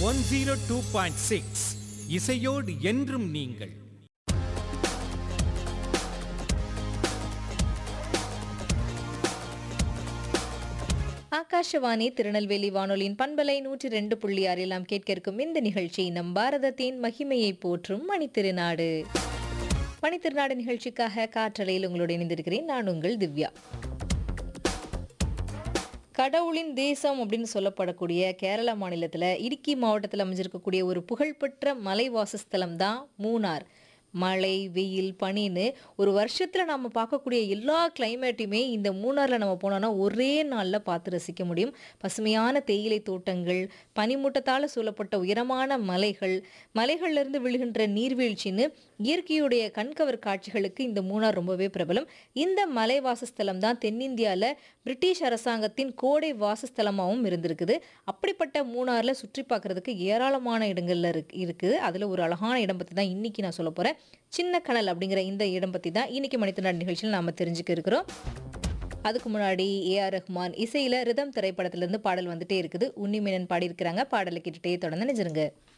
one zero two point six இசையோடு என்றும் நீங்கள் ஆகாஷவாணி திருநெல்வேலி வானொலியின் பண்பலை நூற்றி ரெண்டு புள்ளி ஆறில் நாம் கேட்க இருக்கும் இந்த நிகழ்ச்சி நம் பாரதத்தின் மகிமையை போற்றும் மணித்திருநாடு மணித்திருநாடு நிகழ்ச்சிக்காக காற்றலையில் உங்களோடு இணைந்திருக்கிறேன் நான் உங்கள் திவ்யா கடவுளின் தேசம் அப்படின்னு சொல்லப்படக்கூடிய கேரள மாநிலத்தில் இடுக்கி மாவட்டத்தில் அமைஞ்சிருக்கக்கூடிய ஒரு புகழ்பெற்ற மலை வாசஸ்தலம் தான் மூணார் மழை வெயில் பனின்னு ஒரு வருஷத்தில் நம்ம பார்க்கக்கூடிய எல்லா கிளைமேட்டையுமே இந்த மூணாரில் நம்ம போனோம்னா ஒரே நாளில் பார்த்து ரசிக்க முடியும் பசுமையான தேயிலை தோட்டங்கள் பனிமூட்டத்தால் சூழப்பட்ட உயரமான மலைகள் மலைகள்லேருந்து விழுகின்ற நீர்வீழ்ச்சின்னு இயற்கையுடைய கண்கவர் காட்சிகளுக்கு இந்த மூணார் ரொம்பவே பிரபலம் இந்த மலை வாசஸ்தலம் தான் தென்னிந்தியாவில் பிரிட்டிஷ் அரசாங்கத்தின் கோடை வாசஸ்தலமாகவும் இருந்திருக்குது அப்படிப்பட்ட மூணாரில் சுற்றி பார்க்கறதுக்கு ஏராளமான இடங்கள்ல இருக்கு இருக்குது அதில் ஒரு அழகான இடம் பற்றி தான் இன்னைக்கு நான் சொல்ல போகிறேன் சின்ன கனல் அப்படிங்கிற இந்த இடம் பற்றி தான் இன்னைக்கு மனிதநாடு நிகழ்ச்சியில் நாம் தெரிஞ்சுக்க இருக்கிறோம் அதுக்கு முன்னாடி ஏஆர் ரஹ்மான் இசையில் ரிதம் திரைப்படத்திலிருந்து பாடல் வந்துட்டே இருக்குது உன்னிமேனன் பாடியிருக்கிறாங்க பாடலை கேட்டுட்டே தொடர்ந்து நினைச்சிருங்க